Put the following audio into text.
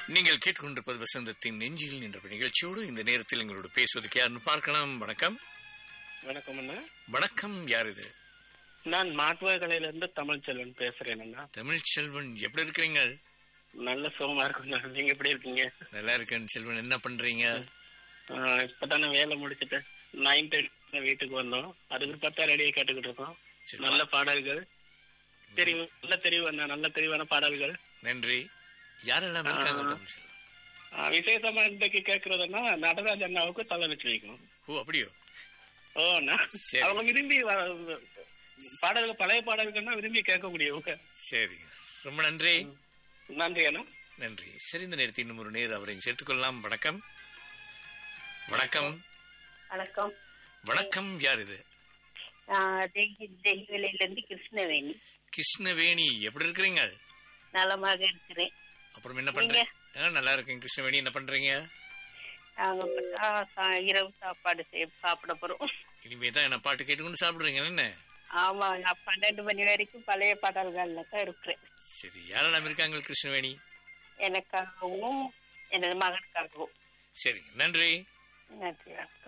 நீங்கள் கேட்டுக்கொண்டிருப்பது வசந்தத்தின் நெஞ்சில் என்ற நிகழ்ச்சியோடு இந்த நேரத்தில் எங்களோடு பேசுவதற்கு யாருன்னு பார்க்கலாம் வணக்கம் வணக்கம் அண்ணா வணக்கம் யார் இது நான் மாட்டுவகலையில இருந்து தமிழ் செல்வன் பேசுறேன் அண்ணா தமிழ் செல்வன் எப்படி இருக்கிறீங்க நல்ல சுகமா இருக்குண்ணா நீங்க எப்படி இருக்கீங்க நல்லா இருக்கேன் செல்வன் என்ன பண்றீங்க ஆஹ் இப்பதானே வேலை முடிச்சிட்டேன் நைன் தேர்ட்டி வீட்டுக்கு வந்தோம் அதுக்கு பார்த்தா ரெடியாக கேட்டுக்கிட்டு இருக்கோம் சரி, நல்ல பாடல்கள் தெரிவு நல்ல தெரிவு அண்ணா நல்ல தெரிவான பாடல்கள் நன்றி யாரெல்லாம் இருக்காங்க தமிழ் செல்வன் ஆஹ் விசேஷமா இன்றைக்கு கேட்கறதுன்னா நடராஜ் அண்ணாவுக்கு தலை வச்சு வைக்கணும் ஓ அப்படியோ ஓ அண்ணா சரி. அவங்க விரும்பி வ- பாடல்கள் பழைய பாடல்கள்னா விரும்பி கேட்கக்கூடியவங்க சரி ரொம்ப நன்றி நன்றி அண்ணா நன்றி சரி இந்த நேரத்தில் இன்னும் ஒரு நேர் அவரை சேர்த்துக்கொள்ளலாம் வணக்கம் வணக்கம் வணக்கம் வணக்கம் யார் இது நான் டெல்லி டெல்லியில இருந்து கிருஷ்ணவேணி கிருஷ்ணவேணி எப்படி இருக்கிறீங்க நலமாக இருக்கிறேன் அப்புறம் என்ன பண்றீங்க ஆ, நல்லா இருக்கேன் கிருஷ்ணவேணி என்ன பண்றீங்க நாங்க இப்ப தான் சா- இரவு சாப்பாடு செய்ய சாப்பிட போறோம் இனிமே தான் என்ன பாட்டு கேட்டுக்கொண்டு சாப்பிடுறீங்க என்ன ஆமா நான் பன்னெண்டு மணி வரைக்கும் பழைய பாடல்கள்ல தான் இருக்கிறேன் சரி யாரெல்லாம் இருக்காங்க கிருஷ்ணவேணி எனக்காகவும் எனது மகனுக்காகவும் சரி நன்றி நன்றி